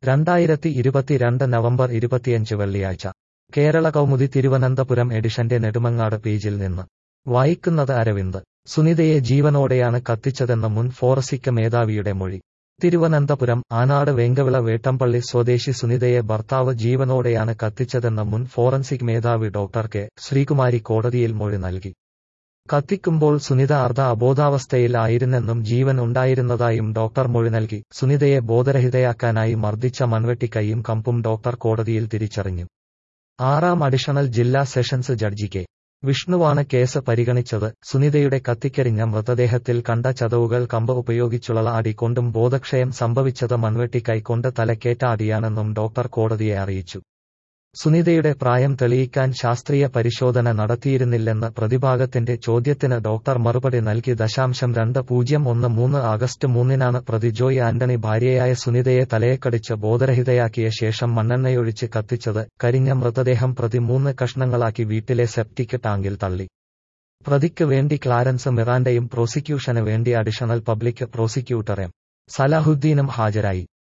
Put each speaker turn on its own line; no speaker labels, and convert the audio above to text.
രണ്ടായിരത്തി ഇരുപത്തിരണ്ട് നവംബർ ഇരുപത്തിയഞ്ച് വെള്ളിയാഴ്ച കേരള കൗമുദി തിരുവനന്തപുരം എഡിഷന്റെ നെടുമങ്ങാട് പേജിൽ നിന്ന് വായിക്കുന്നത് അരവിന്ദ് സുനിതയെ ജീവനോടെയാണ് കത്തിച്ചതെന്ന മുൻ ഫോറസിക് മേധാവിയുടെ മൊഴി തിരുവനന്തപുരം ആനാട് വേങ്കവിള വേട്ടമ്പള്ളി സ്വദേശി സുനിതയെ ഭർത്താവ് ജീവനോടെയാണ് കത്തിച്ചതെന്ന മുൻ ഫോറൻസിക് മേധാവി ഡോക്ടർ കെ ശ്രീകുമാരി കോടതിയിൽ മൊഴി നൽകി കത്തിക്കുമ്പോൾ സുനിത അർദ്ധ അബോധാവസ്ഥയിൽ ആയിരുന്നെന്നും ജീവൻ ഉണ്ടായിരുന്നതായും ഡോക്ടർ മൊഴി നൽകി സുനിതയെ ബോധരഹിതയാക്കാനായി മർദ്ദിച്ച മൺവെട്ടിക്കൈയും കമ്പും ഡോക്ടർ കോടതിയിൽ തിരിച്ചറിഞ്ഞു ആറാം അഡീഷണൽ ജില്ലാ സെഷൻസ് ജഡ്ജി കെ വിഷ്ണുവാണ് കേസ് പരിഗണിച്ചത് സുനിതയുടെ കത്തിക്കരിഞ്ഞ മൃതദേഹത്തിൽ കണ്ട ചതവുകൾ കമ്പ് ഉപയോഗിച്ചുള്ള അടി കൊണ്ടും ബോധക്ഷയം സംഭവിച്ചത് മൺവെട്ടിക്കൈ കൊണ്ട് തലക്കേറ്റ അടിയാണെന്നും ഡോക്ടർ കോടതിയെ അറിയിച്ചു സുനിതയുടെ പ്രായം തെളിയിക്കാൻ ശാസ്ത്രീയ പരിശോധന നടത്തിയിരുന്നില്ലെന്ന് പ്രതിഭാഗത്തിന്റെ ചോദ്യത്തിന് ഡോക്ടർ മറുപടി നൽകി ദശാംശം രണ്ട് പൂജ്യം ഒന്ന് മൂന്ന് ആഗസ്റ്റ് മൂന്നിനാണ് പ്രതി ജോയ് ആന്റണി ഭാര്യയായ സുനിതയെ തലയെക്കടിച്ച് ബോധരഹിതയാക്കിയ ശേഷം മണ്ണെണ്ണയൊഴിച്ച് കത്തിച്ചത് കരിഞ്ഞ മൃതദേഹം പ്രതി മൂന്ന് കഷ്ണങ്ങളാക്കി വീട്ടിലെ സെപ്റ്റിക് ടാങ്കിൽ തള്ളി പ്രതിക്ക് വേണ്ടി ക്ലാരൻസ് മിറാൻഡയും പ്രോസിക്യൂഷന് വേണ്ടി അഡീഷണൽ പബ്ലിക് പ്രോസിക്യൂട്ടർ എം സലാഹുദ്ദീനും ഹാജരായി